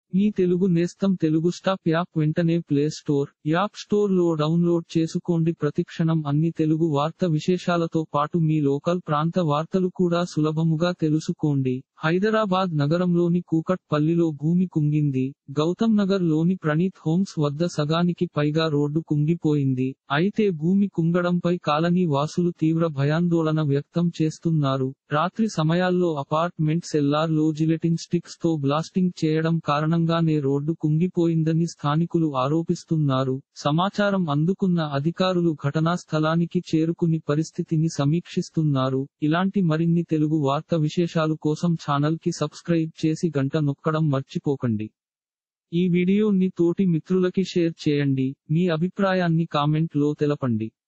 మీ తెలుగు నేస్తం Telugu stop app వెంటనే play store app store లో డౌన్లోడ్ చేసుకోండి ప్రతిక్షణం అన్ని తెలుగు వార్త విశేషాలతో పాటు మీ లోకల్ ప్రాంత వార్తలు కూడా సులభముగా తెలుసుకోండి హైదరాబాద్ నగరంలోని కూకట్పల్లిలో భూమి కుంగింది గౌతమ్ నగర్ లోని ప్రణీత్ హోమ్స్ వద్ద సగానికి పైగా రోడ్డు కుంగిపోయింది అయితే భూమి కుంగడంపై కాలనీ వాసులు తీవ్ర భయాందోళన వ్యక్తం చేస్తున్నారు రాత్రి సమయాల్లో అపార్ట్మెంట్ సెల్లార్ లో జిలెటిన్ స్టిక్స్ తో బ్లాస్టింగ్ చేయడం కారణంగానే రోడ్డు కుంగిపోయిందని స్థానికులు ఆరోపిస్తున్నారు సమాచారం అందుకున్న అధికారులు ఘటనా స్థలానికి చేరుకుని పరిస్థితిని సమీక్షిస్తున్నారు ఇలాంటి మరిన్ని తెలుగు వార్త విశేషాలు కోసం ఛానల్ కి సబ్స్క్రైబ్ చేసి గంట నొక్కడం మర్చిపోకండి ఈ వీడియోని తోటి మిత్రులకి షేర్ చేయండి మీ అభిప్రాయాన్ని కామెంట్ లో తెలపండి